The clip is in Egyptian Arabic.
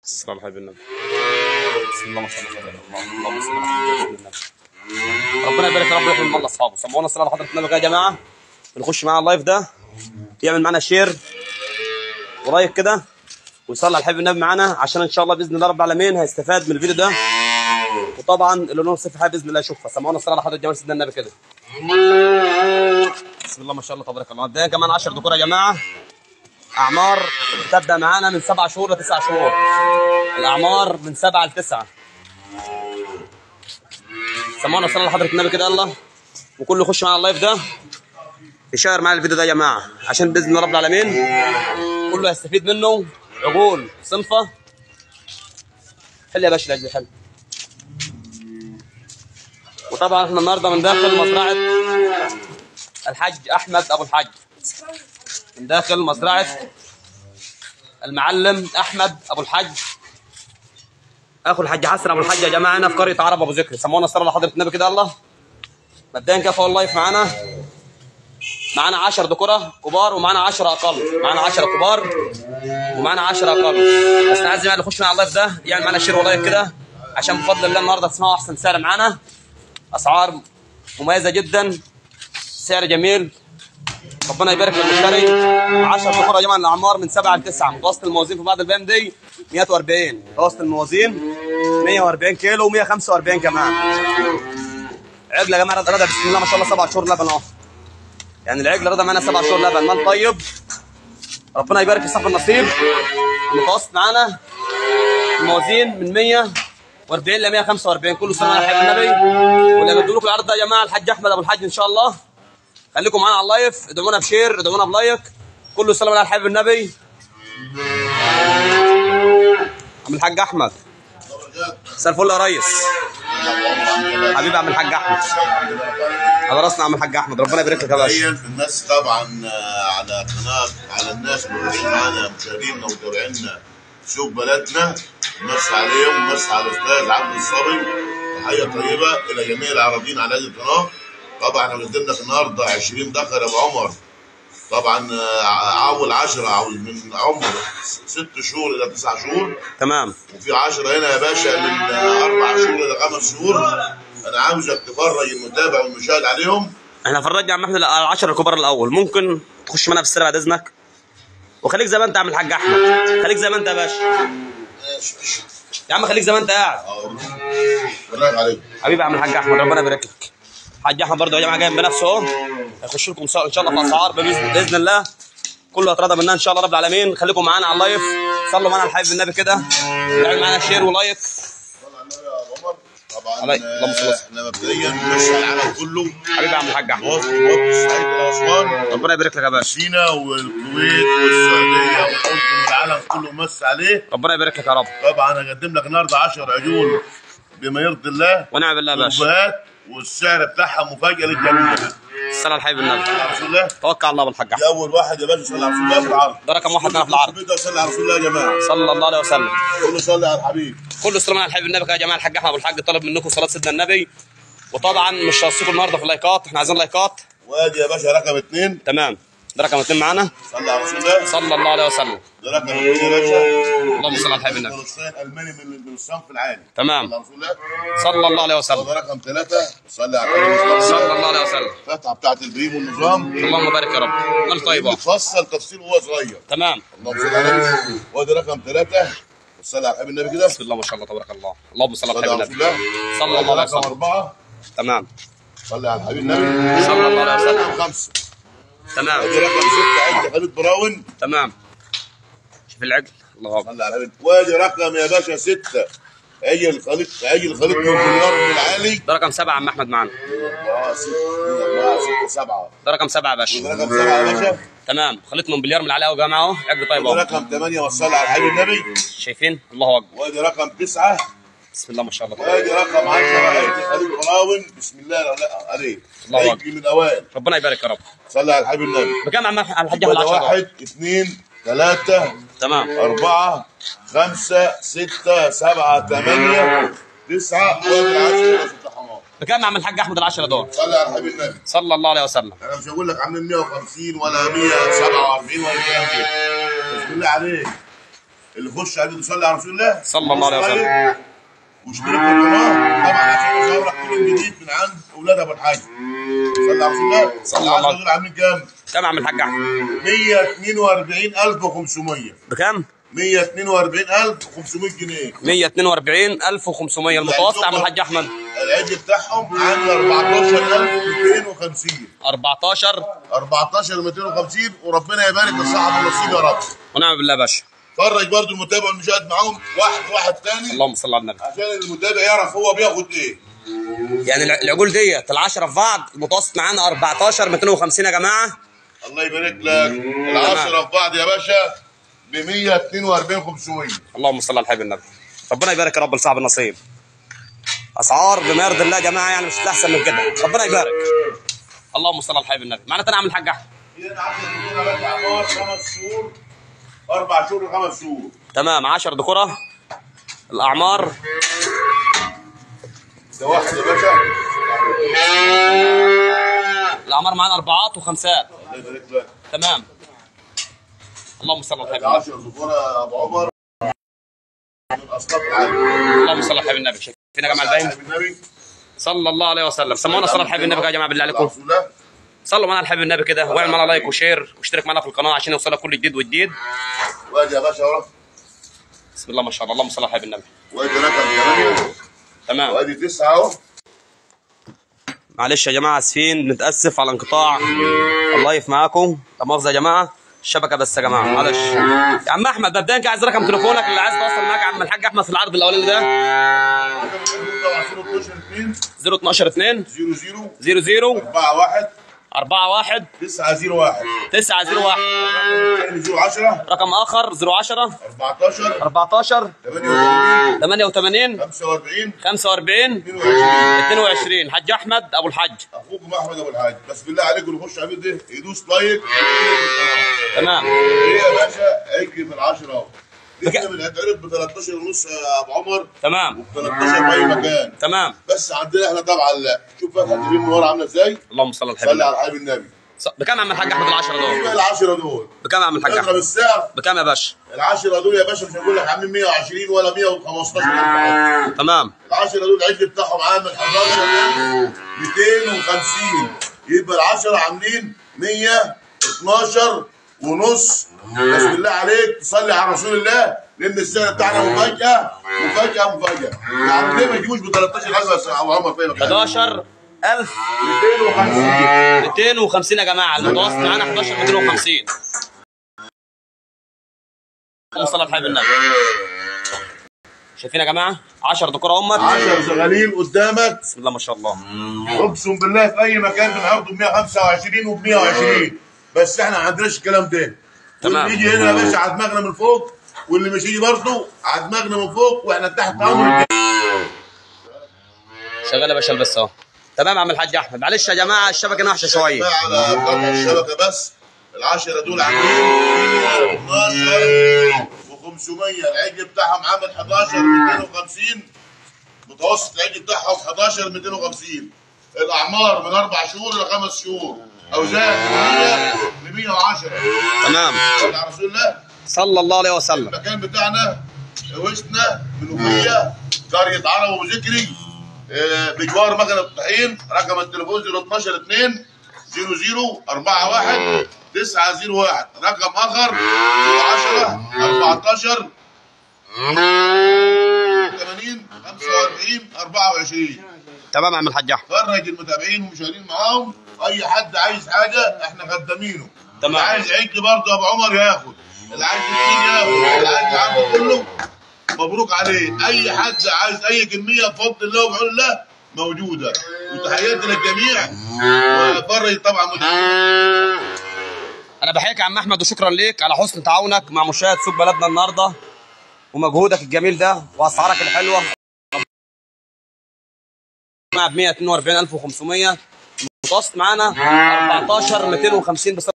الصلاة على حبيب النبي بسم الله ما شاء الله تبارك الله اللهم صل على سيدنا النبي ربنا يبارك يا رب ويحمي الله اصحابه سمعونا الصلاة على حضرة النبي يا جماعة بنخش معانا اللايف ده يعمل معانا شير ولايك كده ويصلي على حبيب النبي معانا عشان ان شاء الله باذن الله رب العالمين هيستفاد من الفيديو ده وطبعا اللي له نصيب في حاجه باذن الله يشوفها سمعونا الصلاة على حضرة جمال سيدنا النبي كده بسم الله ما شاء الله تبارك الله مبدئيا كمان 10 دكور يا جماعه اعمار تبدا معانا من سبع شهور لتسع شهور الاعمار من سبعه لتسعه سمعونا الصلاه على حضره النبي كده يلا وكله يخش معانا اللايف ده يشير معانا الفيديو ده يا جماعه عشان باذن الله رب العالمين كله هيستفيد منه عقول صنفه حل يا باشا الاجل حل وطبعا احنا النهارده من داخل مزرعه الحاج احمد ابو الحاج من داخل مزرعه المعلم احمد ابو الحاج اخو الحاج حسن ابو الحاج يا جماعه هنا في قريه عرب ابو ذكر سمونا الصلاه على حضره النبي كده الله مبدئيا كده فوق اللايف معانا معانا 10 دكوره كبار ومعانا 10 اقل معانا 10 كبار ومعانا 10 اقل بس انا عايز اللي يخش معانا اللايف ده يعمل معانا شير ولايك كده عشان بفضل الله النهارده تسمعوا احسن سعر معانا اسعار مميزه جدا سعر جميل ربنا يبارك للمشتري 10 دكوره يا جماعه الاعمار من 7 ل 9 متوسط الموازين في بعض البيم دي 140 متوسط الموازين 140 كيلو و145 كمان عجل يا جماعه رضا بسم الله ما شاء الله سبع شهور لبن اهو يعني العجل رضا معانا سبع شهور لبن مال طيب ربنا يبارك في صاحب النصيب المتوسط معانا الموازين من 140 ل 145 كله سنه على حب النبي واللي بدوا لكم العرض ده يا جماعه الحاج احمد ابو الحاج ان شاء الله خليكم معانا على اللايف ادعمونا بشير ادعمونا بلايك كله سلام على حبيب النبي عم الحاج احمد مساء الفل يا ريس حبيبي عم الحاج احمد على راسنا عم الحاج احمد ربنا يبارك لك يا باشا تخيل في الناس طبعا آه، على قناه على الناس اللي واقفين معانا مشاهدينا ومتابعينا شوف بلدنا نمس عليهم نمس على الاستاذ عبد الصبي تحيه طيبه الى جميع العربيين على هذه القناه طبعا انا قدمت لك النهارده 20 ذكر يا ابو عمر طبعا آه، اول 10 عاوز من عمر ست شهور الى تسع شهور تمام وفي 10 هنا يا باشا من آه، اربع شهور الى خمس شهور انا عاوزك تفرج المتابع والمشاهد عليهم احنا فرجنا عم احمد على العشر الكبار الاول ممكن تخش معانا في السر بعد اذنك وخليك زي ما انت يا عم الحاج احمد خليك زي ما انت يا باشا يا عم خليك زي ما انت قاعد برافو عليك حبيبي يا عم الحاج احمد ربنا يبارك لك الحاج احمد برضه يا جماعه جاي بنفسه اهو هيخش لكم ان شاء الله في اسعار باذن باذن الله كله هيترضى منها ان شاء الله رب العالمين خليكم معانا على اللايف صلوا معانا على الحبيب النبي كده اعمل معانا شير ولايك طبعا عليك. اللهم صل وسلم. احنا مبدئيا ماشي على العالم كله حبيبي يا عم الحاج احمد مصر ومصر الصعيد واسوان ربنا يبارك لك يا باشا سينا والكويت والسعوديه والاردن والعالم كله مس عليه ربنا يبارك لك يا رب طبعا هقدم لك النهارده 10 عجول بما يرضي الله ونعم بالله يا باشا وبهات والسعر بتاعها مفاجاه للجميع الصلاه على الحبيب النبي صلى على رسول الله توكل على الله بالحاج احمد دي اول واحد يا باشا صلى على رسول الله في العرض ده رقم واحد معانا في العرض بدأ صلى على رسول الله يا جماعه صلى الله عليه وسلم كله صلي على الحبيب كل السلام على الحبيب النبي يا جماعه الحاج احمد ابو الحاج طلب منكم صلاه سيدنا النبي وطبعا مش هوصيكم النهارده في اللايكات احنا عايزين لايكات وادي يا باشا رقم اثنين تمام ده رقم اثنين معانا صلى على رسول الله صلى الله عليه وسلم ده رقم اثنين يا باشا اللهم صل على الحبيب النبي فلسطين الماني من من الصنف العالي تمام. صلى على رسول الله صلى الله عليه وسلم وده رقم ثلاثة صلي على الحبيب صلى الله عليه وسلم الفتحة بتاعت البريم والنظام اللهم بارك يا رب مال طيب أهو. متفصل تفصيل وهو صغير تمام اللهم صل على النبي وده رقم ثلاثة صلي على الحبيب النبي كده بسم الله ما شاء الله تبارك الله اللهم صل على صلي على الحبيب رسول النبي الله صلى الله عليه رقم وسلم أربعة تمام صلي على الحبيب النبي صلى الله عليه وسلم رقم خمسة تمام ادي رقم ستة عند خالد براون تمام شوف العقل الله اكبر صلي على الحبيب وادي رقم يا باشا ستة عجل خليط عجل خليط من المليار من العالي ده رقم سبعه يا عم احمد معانا أربعة ستة أربعة ستة سبعة ده رقم سبعه يا وده باشا رقم سبعة يا باشا تمام خليط من بليار من العلاء يا جماعه اهو عقل طيب وده اهو رقم ثمانية وصلي على الحبيب النبي شايفين الله اكبر وادي رقم تسعة بسم الله ما شاء الله وادي رقم 10 عيد خليل براون بسم الله لا لا عليه الله هيجي أكبر. من الاوائل ربنا يبارك يا رب صلي على الحبيب النبي بكام يا عم الحاج احمد وده 10 واحد اثنين ثلاثة تمام أربعة خمسة ستة سبعة ثمانية تسعة وادي العشرة يا ست حمار بكام يا عم الحاج احمد العشرة دول صلي على الحبيب النبي صلى الله عليه وسلم أنا مش هقول لك عاملين 150 ولا 147 ولا الكلام كده بسم الله عليك اللي يخش عايز يصلي على رسول الله صلى الله عليه وسلم. واشترك في القناه طبعا عشان يظهر لك كل جديد من عند اولاد ابو الحاج صلى على رسول الله صلى الله عليه وسلم. دول عاملين كام؟ كم يا عم الحاج احمد 142500 بكام 142500 جنيه 142500 المتوسط يا عم الحاج احمد العد بتاعهم عامل 14250 14 14250 وربنا يبارك لصاحب النصيب يا رب ونعم بالله يا باشا فرج برضو المتابع والمشاهد معاهم واحد واحد تاني اللهم صل على النبي عشان المتابع يعرف هو بياخد ايه يعني الع- العجول ديت العشرة في بعض المتوسط معانا 14 250 يا جماعه الله يبارك لك العشرة في بعض يا باشا ب 142 500 اللهم صل على الحبيب النبي ربنا يبارك يا رب لصاحب النصيب اسعار بما يرضي الله يا جماعه يعني مش احسن من كده ربنا يبارك اللهم صل على الحبيب النبي معنا تاني عم الحاج احمد هنا 10 شهور يا باشا عمار خمس شهور اربع شهور وخمس شهور تمام 10 ذكوره الاعمار ده واحد يا باشا الاعمار معانا اربعات وخمسات الله يبارك لك تمام اللهم صل على الحبيب ده النبي 10 ذكور يا ابو عمر من الاصناف العاليه اللهم صل على الحبيب النبي شايفين يا جماعه الباين النبي صلى الله عليه وسلم سمونا صلاه الحبيب النبي يا جماعه بالله عليكم رسول الله صلوا معنا على الحبيب النبي كده واعمل معنا لايك وشير واشترك معنا في القناه عشان يوصلك كل جديد وجديد وادي يا باشا اهو بسم الله ما شاء الله اللهم صل على الحبيب النبي وادي رقم 8 تمام وادي 9 اهو معلش يا جماعه اسفين بنتاسف على انقطاع اللايف معاكم لا مؤاخذه يا جماعه الشبكه بس يا جماعه معلش يا عم احمد مبدئيا كده عايز رقم تليفونك اللي عايز تواصل معاك يا عم الحاج احمد في العرض الاولاني ده 012 2 00 00 4 1 41 9 0 1 901 0 10 رقم اخر 010 14 14 88 88 45 45 22 22 حاج احمد ابو الحاج اخوكم احمد ابو الحاج بس بالله عليكم اللي يخش على ده يدوس لايك تمام ايه يا باشا هيجي في العشرة اهو دي بك- احنا بنتعرض ب 13 ونص يا ابو عمر تمام و 13 في اي مكان تمام بس عندنا احنا طبعا لا شوف فتحه اليمين من ورا عامله ازاي اللهم صل على صلي الحبيب على حبيب النبي ص- بكام يا عم الحاج احمد العشرة ايه دول بقى العشرة دول بكام يا عم الحاج اضرب احمد السعر بكام يا باشا العشرة دول يا باشا مش هقول لك عاملين 120 ولا 115 الف حاجة. تمام العشرة دول العجل بتاعهم عامل 11 250 يبقى العشرة عاملين 112 ونص بس بالله عليك تصلي على رسول الله لان السنه بتاعنا مفاجاه مفاجاه مفاجاه يعني ليه ما يجيبوش ب 13000 بس يا ابو عمر فين 11000 250 250 يا جماعه المتوسط معانا 11 250 اللهم صل على الحبيب النبي شايفين يا جماعه 10 ذكور امك 10 زغاليل قدامك بسم الله ما شاء الله اقسم بالله في اي مكان بنعرضه ب 125 وب 120 بس احنا ما عندناش الكلام ده تمام. واللي يجي هنا يا باشا على دماغنا من فوق واللي مش يجي برضه على دماغنا من فوق واحنا تحت امر شغال يا باشا بس اهو تمام يا عم الحاج احمد معلش يا جماعه الشبكه وحشه شويه بقى على قطع الشبكه بس العشرة دول عاملين 12 و500 العجل بتاعهم عامل 11 250 متوسط العجل بتاعهم 11 250 الاعمار من اربع شهور الى خمس شهور اوزان 100 ل 110 تمام صلى على رسول الله صلى الله عليه وسلم المكان بتاعنا وسطنا منوفيه قريه عرب ابو ذكري آه، بجوار مكنه الطحين رقم التليفون 012 2 00 41 901 رقم اخر 10 14 80 45 24 تمام يا عم الحاج احمد فرج المتابعين والمشاهدين معاهم اي حد عايز حاجه احنا خدامينه تمام. اللي عايز عجل برضه ابو عمر ياخد اللي عايز اثنين ياخد اللي عايز عنده كله مبروك عليه اي حد عايز اي كميه بفضل الله وبحول الله موجوده وتحياتي للجميع وفرج طبعا متابعين انا بحييك يا عم احمد وشكرا ليك على حسن تعاونك مع مشاهد سوق بلدنا النهارده ومجهودك الجميل ده واسعارك الحلوه مع ب 142500 المتوسط معانا 14 250 بس